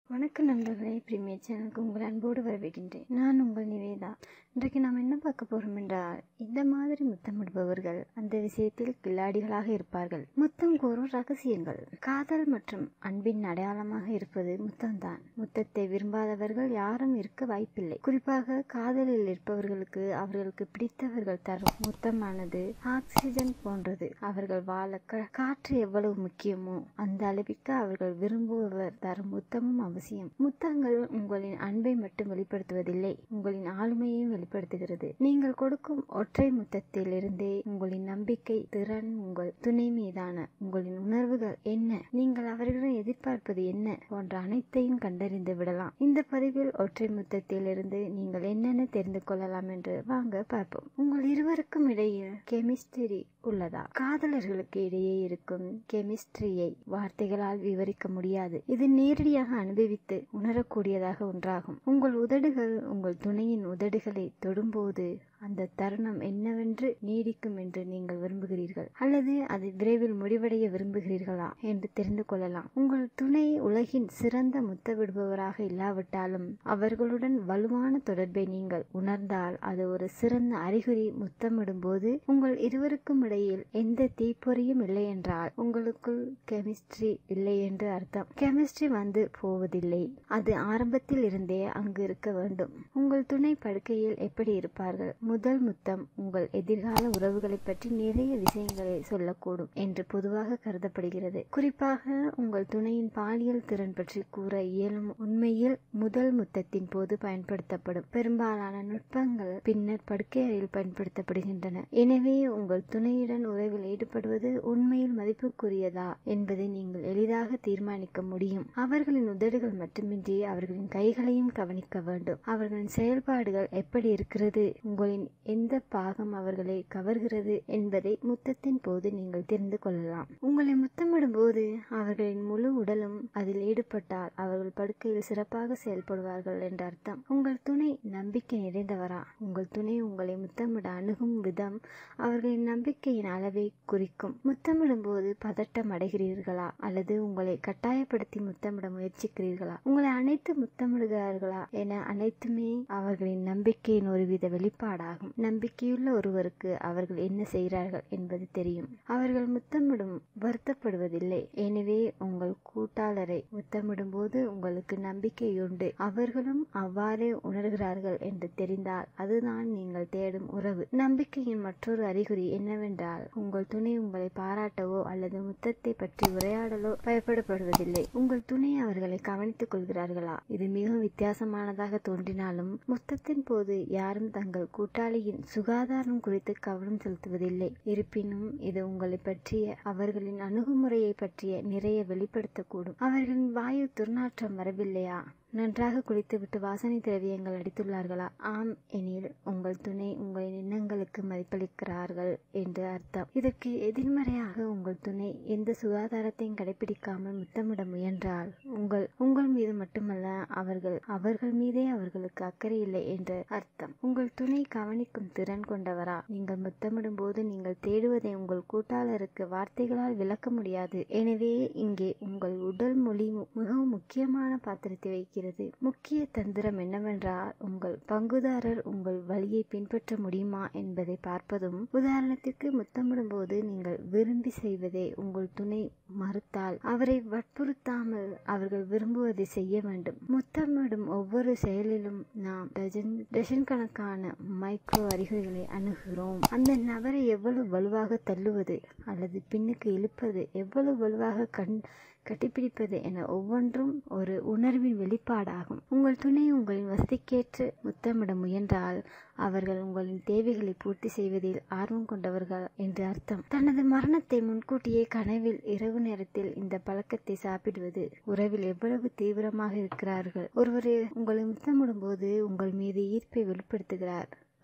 வணக்கம் நண்பர்களே பிரீமியர் சேனலுக்கு உங்கள் அன்போடு வரவேற்கின்றேன் நான் உங்கள் நிவேதா இன்றைக்கு நாம் என்ன பார்க்க போறோம் என்றால் இந்த மாதிரி முத்தமிடுபவர்கள் அந்த விஷயத்தில் கில்லாடிகளாக இருப்பார்கள் முத்தம் கோரும் ரகசியங்கள் காதல் மற்றும் அன்பின் அடையாளமாக இருப்பது முத்தம்தான் முத்தத்தை விரும்பாதவர்கள் யாரும் இருக்க வாய்ப்பில்லை குறிப்பாக காதலில் இருப்பவர்களுக்கு அவர்களுக்கு பிடித்தவர்கள் தரும் முத்தமானது ஆக்சிஜன் போன்றது அவர்கள் வாழ க- காற்று எவ்வளவு முக்கியமோ அந்த அளவிற்கு அவர்கள் விரும்புபவர் தரும் முத்தமும் அவசியம் முத்தங்கள் உங்களின் அன்பை மட்டும் வெளிப்படுத்துவதில்லை உங்களின் ஆளுமையையும் வெளிப்படுத்துகிறது நீங்கள் கொடுக்கும் ஒற்றை முத்தத்தில் இருந்தே உங்களின் நம்பிக்கை திறன் உங்கள் துணை மீதான உங்களின் உணர்வுகள் என்ன நீங்கள் அவர்களிடம் எதிர்பார்ப்பது என்ன போன்ற அனைத்தையும் கண்டறிந்து விடலாம் இந்த பதிவில் ஒற்றை முத்தத்தில் இருந்து நீங்கள் என்னென்ன தெரிந்து கொள்ளலாம் என்று வாங்க பார்ப்போம் உங்கள் இருவருக்கும் இடையில் கெமிஸ்ட்ரி உள்ளதா காதலர்களுக்கு இடையே இருக்கும் கெமிஸ்ட்ரியை வார்த்தைகளால் விவரிக்க முடியாது இது நேரடியாக அனுபவித்து உணரக்கூடியதாக ஒன்றாகும் உங்கள் உதடுகள் உங்கள் துணையின் உதடுகளை தொடும்போது அந்த தருணம் என்னவென்று நீடிக்கும் என்று நீங்கள் விரும்புகிறீர்கள் அல்லது அது விரைவில் முடிவடைய விரும்புகிறீர்களா என்று தெரிந்து கொள்ளலாம் உங்கள் துணை உலகின் சிறந்த முத்தமிடுபவராக இல்லாவிட்டாலும் அவர்களுடன் வலுவான தொடர்பை நீங்கள் உணர்ந்தால் அது ஒரு சிறந்த அறிகுறி முத்தமிடும் போது உங்கள் இருவருக்கும் இடையில் எந்த தீப்பொறியும் இல்லை என்றால் உங்களுக்குள் கெமிஸ்ட்ரி இல்லை என்று அர்த்தம் கெமிஸ்ட்ரி வந்து போவதில்லை அது ஆரம்பத்தில் இருந்தே அங்கு இருக்க வேண்டும் உங்கள் துணை படுக்கையில் எப்படி இருப்பார்கள் முதல் முத்தம் உங்கள் எதிர்கால உறவுகளை பற்றி நிறைய விஷயங்களை சொல்லக்கூடும் என்று பொதுவாக கருதப்படுகிறது குறிப்பாக உங்கள் துணையின் பாலியல் திறன் பற்றி கூற இயலும் உண்மையில் முதல் முத்தத்தின் போது பயன்படுத்தப்படும் பெரும்பாலான நுட்பங்கள் பின்னர் படுக்கை அறையில் பயன்படுத்தப்படுகின்றன எனவே உங்கள் துணையுடன் உறவில் ஈடுபடுவது உண்மையில் மதிப்புக்குரியதா என்பதை நீங்கள் எளிதாக தீர்மானிக்க முடியும் அவர்களின் உதடுகள் மட்டுமின்றி அவர்களின் கைகளையும் கவனிக்க வேண்டும் அவர்களின் செயல்பாடுகள் எப்படி இருக்கிறது உங்களின் எந்த பாகம் அவர்களை கவர்கிறது என்பதை முத்தத்தின் போது நீங்கள் தெரிந்து கொள்ளலாம் உங்களை முத்தமிடும் போது அவர்களின் முழு உடலும் அதில் ஈடுபட்டால் அவர்கள் படுக்கையில் சிறப்பாக செயல்படுவார்கள் என்ற அர்த்தம் உங்கள் துணை நம்பிக்கை நிறைந்தவரா உங்கள் துணை உங்களை முத்தமிட அணுகும் விதம் அவர்களின் நம்பிக்கையின் அளவை குறிக்கும் முத்தமிடும் போது பதட்டம் அடைகிறீர்களா அல்லது உங்களை கட்டாயப்படுத்தி முத்தமிட முயற்சிக்கிறீர்களா உங்களை அனைத்து முத்தமிடுகிறார்களா என அனைத்துமே அவர்களின் நம்பிக்கையின் ஒருவித வெளிப்பாடாகும் நம்பிக்கையுள்ள ஒருவருக்கு அவர்கள் என்ன செய்கிறார்கள் என்பது தெரியும் அவர்கள் முத்தமிடும் வருத்தப்படுவதில்லை எனவே உங்கள் கூட்டாளரை முத்தமிடும் போது உங்களுக்கு நம்பிக்கை உண்டு அவர்களும் அவ்வாறே உணர்கிறார்கள் என்று தெரிந்தால் அதுதான் நீங்கள் தேடும் உறவு நம்பிக்கையின் மற்றொரு அறிகுறி என்னவென்றால் உங்கள் துணை உங்களை பாராட்டவோ அல்லது முத்தத்தை பற்றி உரையாடலோ பயப்படப்படுவதில்லை உங்கள் துணை அவர்களை கவனித்துக் கொள்கிறார்களா இது மிகவும் வித்தியாசமானதாக தோன்றினாலும் முத்தத்தின் போது யாரும் தங்கள் கூட்டாளியின் சுகாதாரம் குறித்து கவனம் செலுத்துவதில்லை இருப்பினும் இது உங்களை பற்றிய அவர்களின் அணுகுமுறையை பற்றிய நிறைய வெளிப்படுத்தக்கூடும் அவர்களின் வாயு துர்நாற்றம் வரவில்லையா நன்றாக குளித்துவிட்டு வாசனை திரவியங்கள் அடித்துள்ளார்களா ஆம் எனில் உங்கள் துணை உங்களின் எண்ணங்களுக்கு மதிப்பளிக்கிறார்கள் என்று அர்த்தம் இதற்கு எதிர்மறையாக உங்கள் துணை எந்த சுகாதாரத்தையும் கடைபிடிக்காமல் முத்தமிட முயன்றால் உங்கள் உங்கள் மீது மட்டுமல்ல அவர்கள் அவர்கள் மீதே அவர்களுக்கு அக்கறை இல்லை என்று அர்த்தம் உங்கள் துணை கவனிக்கும் திறன் கொண்டவரா நீங்கள் முத்தமிடும் போது நீங்கள் தேடுவதை உங்கள் கூட்டாளருக்கு வார்த்தைகளால் விளக்க முடியாது எனவே இங்கே உங்கள் உடல் மொழி மு- மிகவும் முக்கியமான பாத்திரத்தை வைக்கிறது முக்கிய தந்திரம் என்னவென்றால் உங்கள் பங்குதாரர் உங்கள் வழியை பின்பற்ற முடியுமா என்பதை பார்ப்பதும் உதாரணத்திற்கு முத்தமிடும் போது நீங்கள் விரும்பி செய்வதை உங்கள் துணை மறுத்தால் அவரை வற்புறுத்தாமல் அவர்கள் விரும்புவதை செய்ய வேண்டும் முத்தமிடும் ஒவ்வொரு செயலிலும் நாம் டஜன் டஜன் கணக்கான மைக்ரோ அறிகுறிகளை அணுகுகிறோம் அந்த நபரை எவ்வளவு வலுவாக தள்ளுவது அல்லது பின்னுக்கு இழுப்பது எவ்வளவு வலுவாக கண் கட்டிப்பிடிப்பது என ஒவ்வொன்றும் ஒரு உணர்வின் வெளிப்பாடாகும் உங்கள் துணை உங்களின் வசதிக்கேற்று முத்தமிட முயன்றால் அவர்கள் உங்களின் தேவைகளை பூர்த்தி செய்வதில் ஆர்வம் கொண்டவர்கள் என்று அர்த்தம் தனது மரணத்தை முன்கூட்டியே கனவில் இரவு நேரத்தில் இந்த பழக்கத்தை சாப்பிடுவது உறவில் எவ்வளவு தீவிரமாக இருக்கிறார்கள் ஒருவர் உங்களை முத்தமிடும் போது உங்கள் மீது ஈர்ப்பை வெளிப்படுத்துகிறார்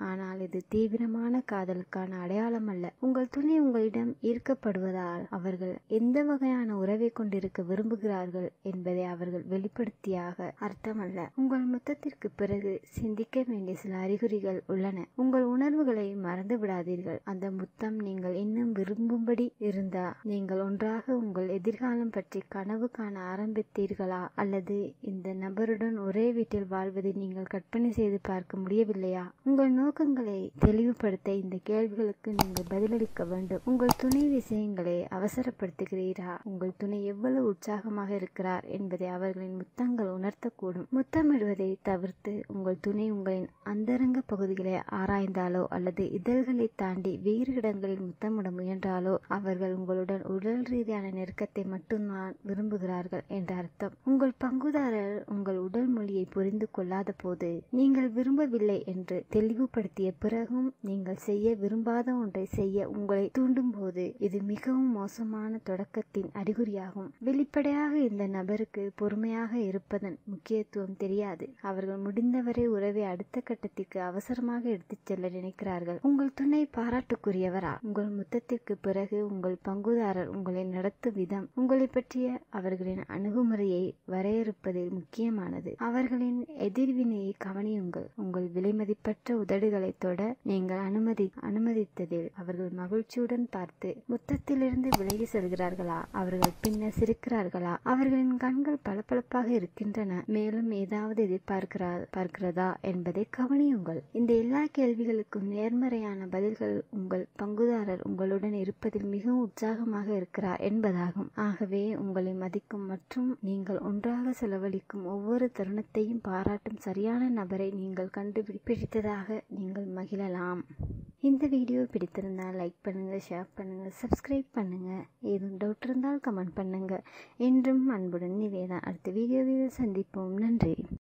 ஆனால் இது தீவிரமான காதலுக்கான அடையாளம் அல்ல உங்கள் துணை உங்களிடம் ஈர்க்கப்படுவதால் அவர்கள் எந்த வகையான உறவை கொண்டிருக்க விரும்புகிறார்கள் என்பதை அவர்கள் வெளிப்படுத்தியாக அர்த்தமல்ல உங்கள் முத்தத்திற்கு பிறகு சிந்திக்க வேண்டிய சில அறிகுறிகள் உள்ளன உங்கள் உணர்வுகளை மறந்து விடாதீர்கள் அந்த முத்தம் நீங்கள் இன்னும் விரும்பும்படி இருந்தா நீங்கள் ஒன்றாக உங்கள் எதிர்காலம் பற்றி கனவு காண ஆரம்பித்தீர்களா அல்லது இந்த நபருடன் ஒரே வீட்டில் வாழ்வதை நீங்கள் கற்பனை செய்து பார்க்க முடியவில்லையா உங்கள் நோக்கங்களை தெளிவுபடுத்த இந்த கேள்விகளுக்கு நீங்கள் பதிலளிக்க வேண்டும் உங்கள் துணை விஷயங்களை அவசரப்படுத்துகிறீரா உங்கள் துணை எவ்வளவு உற்சாகமாக இருக்கிறார் என்பதை அவர்களின் முத்தங்கள் உணர்த்தக்கூடும் முத்தமிடுவதை தவிர்த்து உங்கள் துணை உங்களின் அந்தரங்க பகுதிகளை ஆராய்ந்தாலோ அல்லது இதழ்களை தாண்டி வேறு இடங்களில் முத்தமிட முயன்றாலோ அவர்கள் உங்களுடன் உடல் ரீதியான நெருக்கத்தை மட்டும்தான் விரும்புகிறார்கள் என்ற அர்த்தம் உங்கள் பங்குதாரர் உங்கள் உடல் மொழியை புரிந்து கொள்ளாத போது நீங்கள் விரும்பவில்லை என்று தெளிவுபடுத்திய பிறகும் நீங்கள் செய்ய விரும்பாத ஒன்றை செய்ய உங்களை தூண்டும் போது இது மிகவும் மோசமான தொடக்கத்தின் அறிகுறியாகும் வெளிப்படையாக இந்த நபருக்கு பொறுமையாக இருப்பதன் முக்கியத்துவம் தெரியாது அவர்கள் முடிந்தவரை உறவை அடுத்த கட்டத்திற்கு அவசரமாக எடுத்துச் செல்ல நினைக்கிறார்கள் உங்கள் துணை பாராட்டுக்குரியவரா உங்கள் முத்தத்திற்கு பிறகு உங்கள் பங்குதாரர் உங்களை நடத்தும் விதம் உங்களை பற்றிய அவர்களின் அணுகுமுறையை வரையறுப்பதில் முக்கியமானது அவர்களின் எதிர்வினையை கவனியுங்கள் உங்கள் விலைமதிப்பற்ற உதடுகளை தொட நீங்கள் அனுமதி அனுமதித்ததில் அவர்கள் மகிழ்ச்சியுடன் பார்த்து முத்தத்திலிருந்து விலகி செல்கிறார்களா அவர்கள் பின்னர் சிரிக்கிறார்களா அவர்களின் கண்கள் பளபளப்பாக இருக்கின்றன மேலும் ஏதாவது எதிர்பார்க்கிறார் பார்க்கிறதா என்பதை கவனியுங்கள் இந்த எல்லா கேள்விகளுக்கும் நேர்மறையான பதில்கள் உங்கள் பங்குதாரர் உங்களுடன் இருப்பதில் மிகவும் உற்சாகமாக இருக்கிறார் என்பதாகும் ஆகவே உங்களை மதிக்கும் மற்றும் நீங்கள் ஒன்றாக செலவழிக்கும் ஒவ்வொரு தருணத்தையும் பாராட்டும் சரியான நபரை நீங்கள் கண்டுபிடித்ததாக நீங்கள் மகிழலாம் இந்த வீடியோ பிடித்திருந்தால் லைக் பண்ணுங்க ஷேர் பண்ணுங்க சப்ஸ்கிரைப் பண்ணுங்க ஏதும் டவுட் இருந்தால் கமெண்ட் பண்ணுங்க என்றும் அன்புடன் நிவேதா அடுத்த வீடியோவில் சந்திப்போம் நன்றி